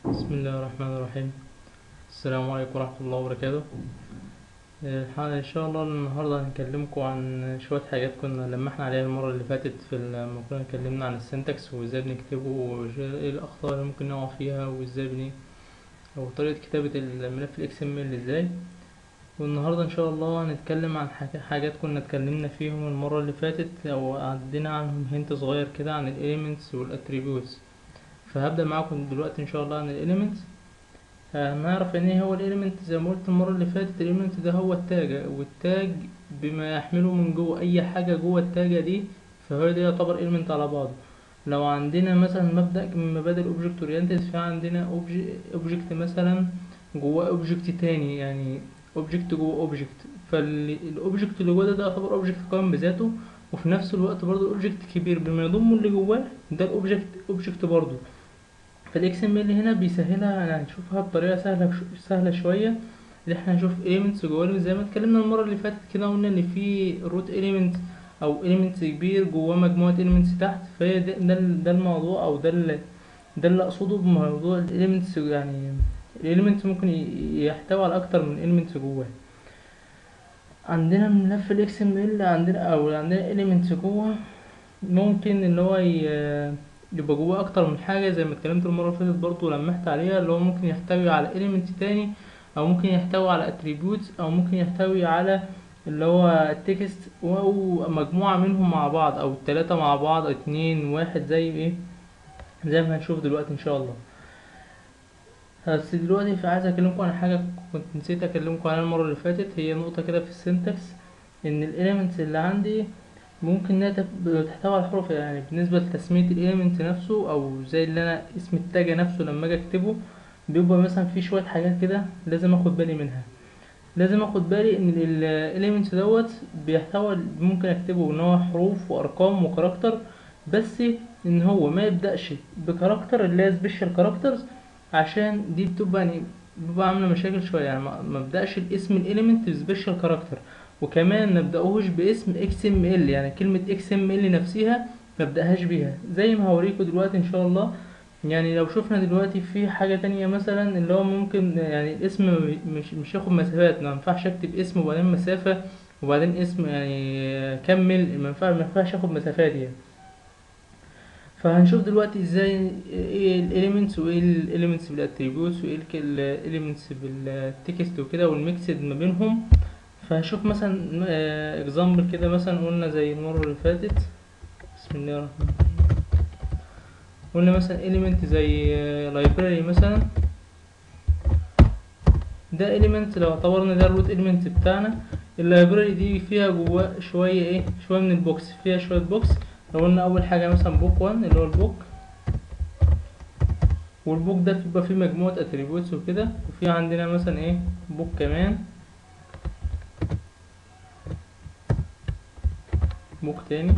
بسم الله الرحمن الرحيم السلام عليكم ورحمة الله وبركاته آه، الح- ان شاء الله النهاردة هنكلمكم عن شوية حاجات كنا لمحنا عليها المرة اللي فاتت في لما كنا اتكلمنا عن السنتكس وازاي بنكتبه وايه الاخطاء اللي ممكن نقع فيها وازاي بن او طريقة كتابة الملف الاكس ام ال ازاي والنهاردة ان شاء الله هنتكلم عن حاجة- حاجات كنا اتكلمنا فيهم المرة اللي فاتت او عدينا عنهم هنت صغير كده عن الاليمنتس والاتريبيوتس فهبدأ معاكم دلوقتي ان شاء الله عن الاليمنتس هنعرف يعني ايه هو الاليمنت زي ما قلت المرة اللي فاتت الاليمنت ده هو التاج والتاج بما يحمله من جوه اي حاجة جوه التاجة دي فهو ده يعتبر اليمنت على بعضه لو عندنا مثلا مبدأ من مبادئ الاوبجكت اورينتد في عندنا اوبجكت مثلا جواه اوبجكت تاني يعني اوبجكت جوه اوبجكت فالاوبجكت اللي جوه ده ده يعتبر اوبجكت قائم بذاته وفي نفس الوقت برضه الاوبجكت كبير بما يضم اللي جواه ده الاوبجكت اوبجكت برضه فالاكس ام ال هنا بيسهلها يعني هنشوفها بطريقه سهله سهله شويه اللي احنا هنشوف elements جوه زي ما اتكلمنا المره اللي فاتت كده قلنا ان في روت element او element كبير جواه مجموعه elements تحت فهي ده ده, ده الموضوع او ده اللي ده اللي اقصده بموضوع الاليمنتس يعني الاليمنت ممكن ي- يحتوي على اكتر من element جواه عندنا ملف الاكس ام ال عندنا او عندنا element جوه ممكن ان هو ي- يبقى جواه اكتر من حاجه زي ما اتكلمت المره اللي فاتت برضه لمحت عليها اللي هو ممكن يحتوي على element تاني او ممكن يحتوي على attributes او ممكن يحتوي على اللي هو التكست او مجموعه منهم مع بعض او التلاتة مع بعض اتنين واحد زي ايه زي ما هنشوف دلوقتي ان شاء الله بس دلوقتي في عايز اكلمكم عن حاجه كنت نسيت اكلمكم عنها المره اللي فاتت هي نقطه كده في السنتكس ان الاليمنتس اللي عندي ممكن انها تب- تحتوي على الحروف يعني بالنسبه لتسميه الاليمنت نفسه او زي اللي انا اسم التاج نفسه لما اجي اكتبه بيبقى مثلا في شويه حاجات كده لازم اخد بالي منها لازم اخد بالي ان الاليمنت دوت بيحتوي ممكن اكتبه ان هو حروف وارقام وكاركتر بس ان هو ما يبداش بكاركتر اللي هي سبيشال كاركترز عشان دي بتبقى يعني بتبقى عامله مشاكل شويه يعني ما ما ابداش الاسم الاليمنت بسبيشال كاركتر وكمان ما ابداهوش باسم اكس ام ال يعني كلمه اكس ام ال نفسها ما ابداهاش بيها زي ما هوريكم دلوقتي ان شاء الله يعني لو شفنا دلوقتي في حاجه تانية مثلا اللي هو ممكن يعني الاسم مش مش ياخد مسافات ما ينفعش اكتب اسم وبعدين مسافه وبعدين اسم يعني كمل ما ينفعش ما ينفعش ياخد مسافات يعني فهنشوف دلوقتي ازاي ايه الاليمنتس وايه الاليمنتس بالاتريبيوتس وايه الاليمنتس بالتكست وكده والميكسد ما بينهم فهنشوف مثلا اكزامبل كده مثلا قلنا زي المره اللي فاتت بسم الله الرحمن الرحيم قلنا مثلا element زي library مثلا ده element لو اعتبرنا ده الروت element بتاعنا اللايبراري دي فيها جواه شوية ايه شوية من البوكس فيها شوية بوكس لو قلنا اول حاجة مثلا بوك 1 اللي هو البوك والبوك ده بيبقى فيه مجموعة اتريبيوتس وكده وفي عندنا مثلا ايه بوك كمان بوك تاني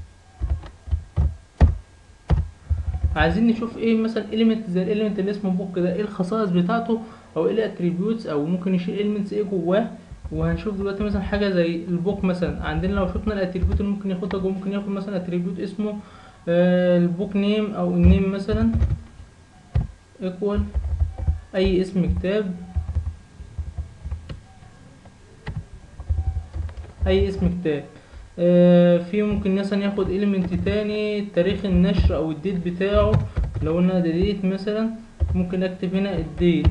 عايزين نشوف ايه مثلا element زي الاليمنت اللي اسمه بوك ده ايه الخصائص بتاعته او ايه الاتريبيوتس او ممكن يشيل elements ايه جواه وهنشوف دلوقتي مثلا حاجه زي البوك مثلا عندنا لو شفنا الاتريبيوت اللي ممكن ياخدها جوه ممكن ياخد مثلا اتريبيوت اسمه آه البوك نيم او النيم مثلا equal اي اسم كتاب اي اسم كتاب آه، في ممكن مثلا ياخد element تاني تاريخ النشر او الديت بتاعه لو قلنا ده ديت مثلا ممكن اكتب هنا الديت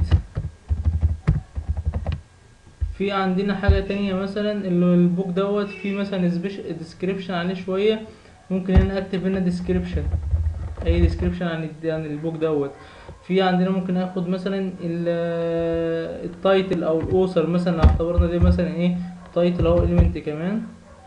في عندنا حاجة تانية مثلا اللي هو البوك دوت في مثلا ديسكريبشن عليه شوية ممكن هنا اكتب هنا ديسكريبشن اي ديسكريبشن عن الد- عن البوك دوت في عندنا ممكن اخد مثلا التايتل او الاوثر مثلا لو اعتبرنا ده مثلا ايه تايتل اهو element كمان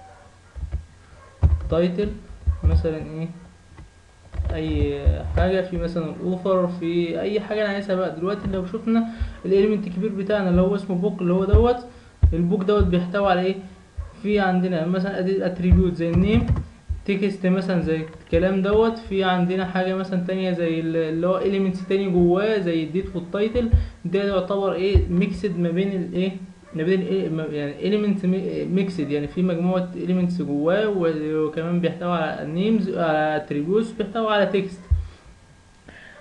تايتل مثلا ايه اي حاجه في مثلا الاوفر في اي حاجه انا عايزها بقى دلوقتي لو شفنا الاليمنت الكبير بتاعنا اللي هو اسمه بوك اللي هو دوت البوك دوت بيحتوي على ايه في عندنا مثلا ادي اتريبيوت زي النيم تكست مثلا زي الكلام دوت في عندنا حاجه مثلا تانية زي ال- اللي هو اليمنتس تاني جواه زي الديت والتايتل ده يعتبر ايه ميكسد ما بين الايه ما بين الايه ما- يعني element ميكسد يعني في مجموعة elements جواه و- وكمان بيحتوي على names على attributes بيحتوي على text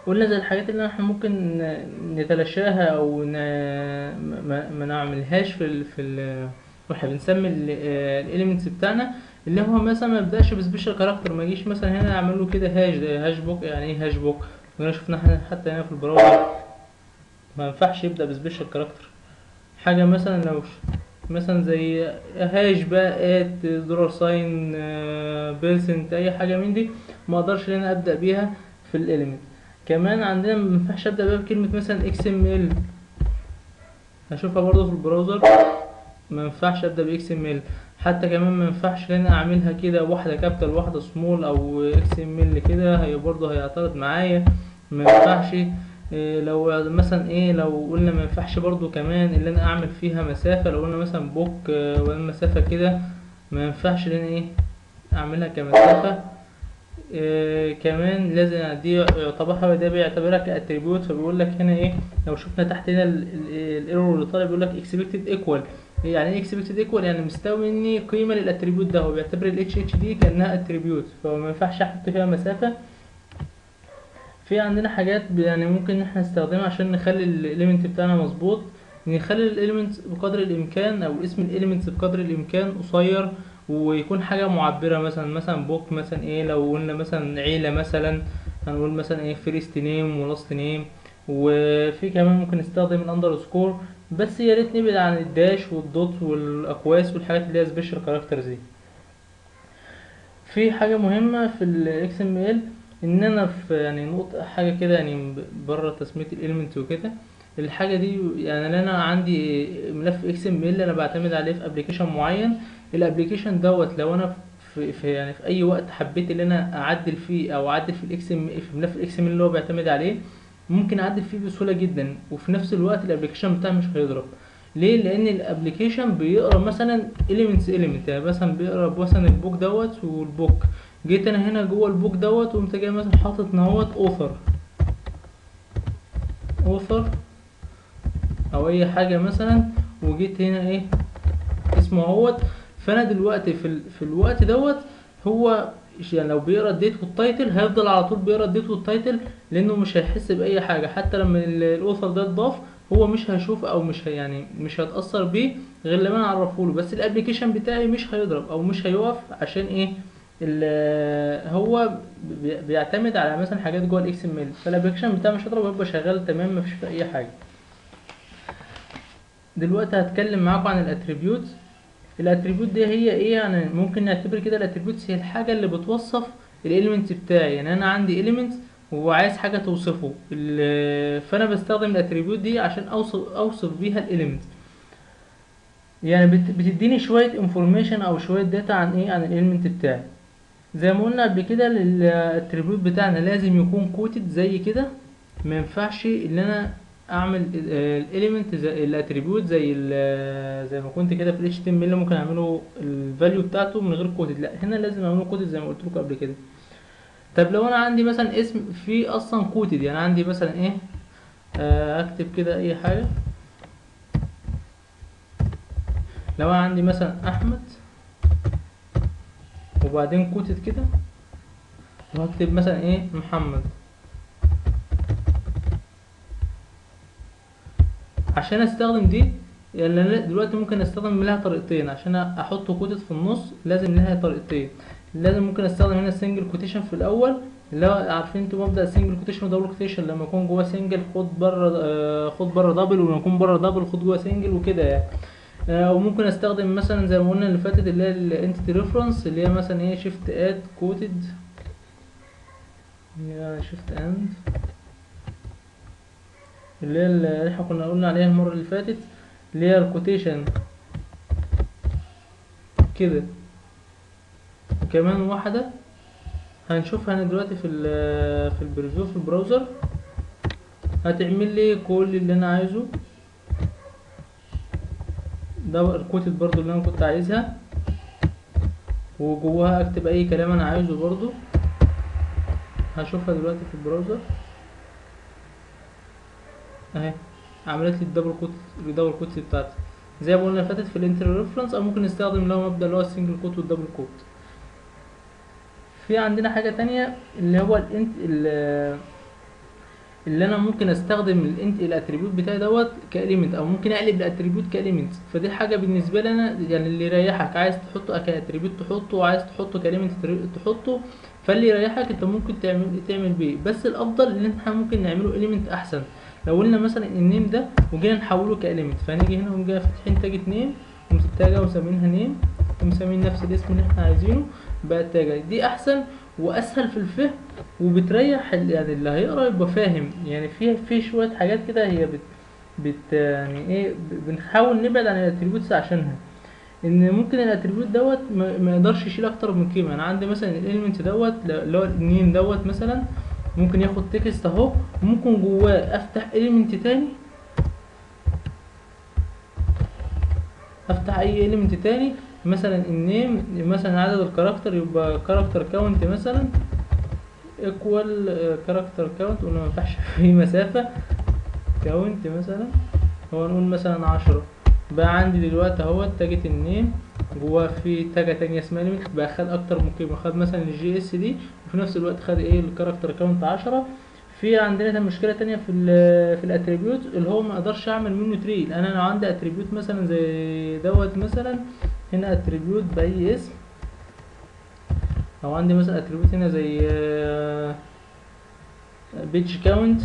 قلنا زي الحاجات اللي احنا ممكن ن- نتلاشاها او ن... ما, ما نعملهاش في ال... في ال... واحنا بنسمي الاليمنتس بتاعنا اللي هو مثلا ما يبداش بسبيشال كاركتر ما يجيش مثلا هنا اعمل له كده هاش ده هاش بوك يعني ايه هاش بوك وهنا شفنا احنا حتى هنا في البراوزر ما ينفعش يبدا بسبيشال كاركتر حاجه مثلا لو ش- مثلا زي هاش بقى ات دولار ساين بيرسنت اي حاجه من دي ما اقدرش ان انا ابدا بيها في الاليمنت كمان عندنا ما ينفعش ابدا بيها بكلمه مثلا اكس ام ال هشوفها برضو في البراوزر ما ينفعش ابدا باكس ام ال حتى كمان ما ينفعش ان انا اعملها كده واحده كابيتال واحده سمول او اكس ام ال كده هي برضو هيعترض معايا ما ينفعش إيه لو مثلا ايه لو قلنا ما ينفعش برضو كمان اللي انا اعمل فيها مسافه لو قلنا مثلا بوك آه، ولا مسافه كده ما ينفعش ان انا ايه اعملها كمسافه إيه كمان لازم دي يعتبرها ده بيعتبرها كاتريبيوت فبيقول لك هنا ايه لو شفنا تحت هنا الايرور اللي طالع بيقول لك اكسبكتد ايكوال يعني ايه اكسبكتد ايكوال يعني مستوي اني قيمه للاتريبيوت ده هو بيعتبر الاتش اتش دي كانها اتريبيوت فما ينفعش احط فيها مسافه في عندنا حاجات ب- يعني ممكن احنا نستخدمها عشان نخلي الاليمنت بتاعنا مظبوط نخلي الاليمنت بقدر الامكان او اسم الاليمنت بقدر الامكان قصير ويكون حاجه معبره مثلا مثلا بوك مثلا ايه لو قلنا مثلا عيله مثلا هنقول مثلا ايه فيرست نيم ولاست نيم وفي كمان ممكن نستخدم الاندرسكور بس يا ريت نبعد عن الداش والدوت والاقواس والحاجات اللي هي سبيشال كاركترز دي في حاجه مهمه في الاكس ام ال ان انا في يعني نقطه حاجه كده يعني بره تسميه الاليمنت وكده الحاجه دي يعني إن انا عندي ملف اكس ام ال انا بعتمد عليه في ابلكيشن معين الابلكيشن دوت لو انا في, في يعني في اي وقت حبيت ان انا اعدل فيه او اعدل في الاكس ام في ملف الاكس ام اللي هو بيعتمد عليه ممكن اعدل فيه بسهوله جدا وفي نفس الوقت الابلكيشن بتاعي مش هيضرب ليه لان الابلكيشن بيقرا مثلا elements element يعني مثلا بيقرا مثلا البوك دوت والبوك جيت انا هنا جوه البوك دوت وقمت جاي مثلا حاطط نهوت اوثر اوثر او اي حاجه مثلا وجيت هنا ايه اسمه اهوت فانا دلوقتي في ال... في الوقت دوت هو يعني لو بيقرا الديت والتايتل هيفضل على طول بيقرا الديت والتايتل لانه مش هيحس باي حاجه حتى لما ال- الاوثر ده اتضاف هو مش هيشوف او مش هي يعني مش هيتاثر بيه غير لما انا اعرفه له بس الابلكيشن بتاعي مش هيضرب او مش هيقف عشان ايه ال- هو بي- بيعتمد على مثلا حاجات جوه الاكس ام ال فالابلكيشن بتاعي مش هيضرب ويبقى شغال تمام مفيش فيه اي حاجه دلوقتي هتكلم معاكم عن الاتريبيوت الاتريبيوت دي هي ايه يعني ممكن نعتبر كده الاتريبيوتس هي الحاجه اللي بتوصف الاليمنت بتاعي يعني انا عندي اليمنت وعايز حاجه توصفه ال- فانا بستخدم الاتريبيوت دي عشان اوصف اوصف بيها الاليمنت يعني بت- بتديني شويه انفورميشن او شويه داتا عن ايه عن الاليمنت بتاعي زي ما قلنا قبل كده الاتريبيوت بتاعنا لازم يكون كوتد زي كده ما ينفعش ان انا اعمل الاليمنت الاتريبيوت زي ال- زي ما كنت كده في الاتش تي ام ال ممكن اعمله الفاليو بتاعته من غير كودد لا هنا لازم اعمله كودد زي ما قلت لكم قبل كده طب لو انا عندي مثلا اسم فيه اصلا كودد يعني عندي مثلا ايه آه، اكتب كده اي حاجه لو انا عندي مثلا احمد وبعدين كوتد كده وهكتب مثلا ايه محمد عشان استخدم دي يعني أنا دلوقتي ممكن استخدم لها طريقتين عشان احط كوتد في النص لازم لها طريقتين لازم ممكن استخدم هنا سنجل كوتيشن في الاول اللي هو عارفين انتوا مبدأ سنجل كوتيشن ودبل كوتيشن لما يكون جوه سنجل خد بره آه، خد بره دبل ولما يكون بره دبل خد جوه سنجل وكده يعني آه، وممكن استخدم مثلا زي ما قلنا اللي فاتت اللي هي الانتيتي ريفرنس اللي هي مثلا ايه شيفت اد كوتد هي شيفت اند اللي هي اللي احنا كنا قلنا عليها المرة اللي فاتت اللي هي الكوتيشن كده وكمان واحدة هنشوفها انا دلوقتي في ال في البريفيو في البراوزر هتعمل لي كل اللي انا عايزه ده الكوتد برضو اللي انا كنت عايزها وجواها اكتب اي كلام انا عايزه برضو هشوفها دلوقتي في البراوزر اهي عملت لي الدبل كوت الدبل كوت بتاعتي زي ما قلنا فاتت في الانتر ريفرنس او ممكن نستخدم اللي هو مبدأ اللي هو السنجل كوت والدبل كوت في عندنا حاجة تانية اللي هو الانت ال اللي انا ممكن استخدم الانت الاتريبيوت بتاعي دوت كاليمنت او ممكن اقلب الاتريبيوت كاليمنت فدي حاجه بالنسبه لي انا يعني اللي يريحك عايز تحطه كاتريبيوت تحطه وعايز تحطه كاليمنت تحطه فاللي يريحك انت ممكن تعمل تعمل بيه بس الافضل ان احنا ممكن نعمله اليمنت احسن لو قلنا مثلا النيم ده وجينا نحوله كاليمنت فهنيجي هنا ونجي فاتحين تاجة نيم وتاجة ومسمينها نيم ومسمين نفس الاسم اللي احنا عايزينه بقت تاجة دي احسن واسهل في الفهم وبتريح ال- يعني اللي هيقرا يبقى فاهم يعني في في شويه حاجات كده هي بت بت يعني ايه ب- بنحاول نبعد عن الاتريبيوتس عشانها ان ممكن الاتريبيوت دوت ما ما يقدرش يشيل اكتر من قيمه انا عندي مثلا الاليمنت دوت اللي هو النيم دوت مثلا ممكن ياخد تكست اهو ممكن جواه افتح اليمنت تاني افتح اي اليمنت تاني مثلا النيم مثلا عدد الكاركتر يبقى كاركتر كاونت مثلا ايكوال كاركتر كاونت قلنا ما ينفعش في مسافة كاونت مثلا هو نقول مثلا عشرة بقى عندي دلوقتي اهو تاجة النيم جواه في تاجة تانية اسمها ليميت بقى خد اكتر من قيمة خد مثلا الجي اس دي وفي نفس الوقت خد ايه الكاركتر كاونت عشرة في عندنا مشكلة تانية في ال في الاتريبيوت اللي هو ما اقدرش اعمل منه تري انا لو عندي اتريبيوت مثلا زي دوت مثلا هنا اتريبيوت باي اسم او عندي مثلا اتريبيوت هنا زي بيج كاونت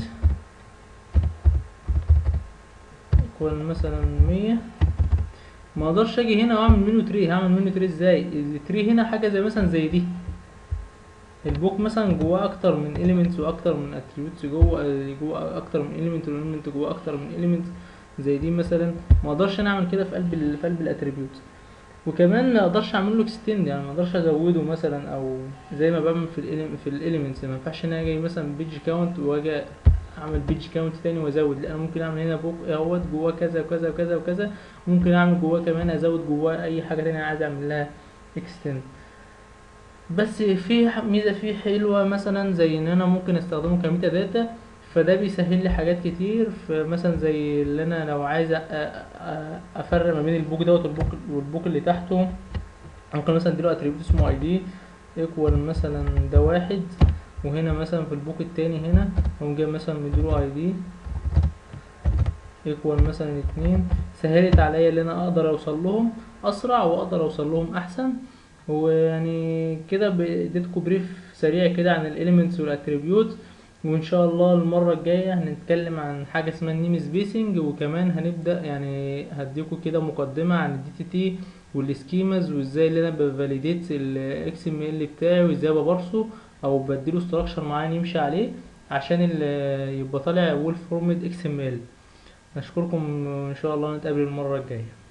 يكون مثلا مية ما اقدرش اجي هنا واعمل منه تري هعمل منه تري ازاي التري هنا حاجه زي مثلا زي دي البوك مثلا جواه اكتر من اليمنتس واكتر من اتريبيوتس جوه جوه اكتر من اليمنت والاليمنت جواه اكتر من اليمنت زي دي مثلا ما اقدرش انا اعمل كده في قلب ال- في قلب الاتريبيوت وكمان ما اقدرش اعمل له اكستند يعني ما اقدرش ازوده مثلا او زي ما بعمل في ال في الاليمنتس ما ينفعش ان انا اجي مثلا بيج كاونت واجي اعمل بيج كاونت تاني وازود لا انا ممكن اعمل هنا بوك اهوت جواه كذا وكذا وكذا وكذا ممكن اعمل جواه كمان ازود جواه اي حاجه تانية انا عايز اعمل لها اكستند بس في ح- ميزه فيه حلوه مثلا زي ان انا ممكن استخدمه كميتا داتا فده بيسهل لي حاجات كتير فمثلا زي اللي انا لو عايز أ- أ- أ- افرق ما بين البوك دوت والبوك والبوك اللي تحته ممكن مثلا اديله اتريبيوت اسمه اي دي ايكوال مثلا ده واحد وهنا مثلا في البوك التاني هنا اقوم جايب مثلا مديله اي دي ايكوال مثلا اتنين سهلت عليا ان انا اقدر اوصل لهم اسرع واقدر اوصل لهم احسن ويعني كده ب- اديتكم بريف سريع كده عن الاليمنتس والاتريبيوت وان شاء الله المره الجايه هنتكلم عن حاجه اسمها النيم سبيسنج وكمان هنبدا يعني هديكم كده مقدمه عن الدي تي تي والسكيماز وازاي اللي انا بفاليديت الاكس ام ال بتاعي وازاي ببرصه او بديله ستراكشر معين يمشي عليه عشان ال- يبقى طالع وول فورمد اكس ام ال اشكركم وان شاء الله نتقابل المره الجايه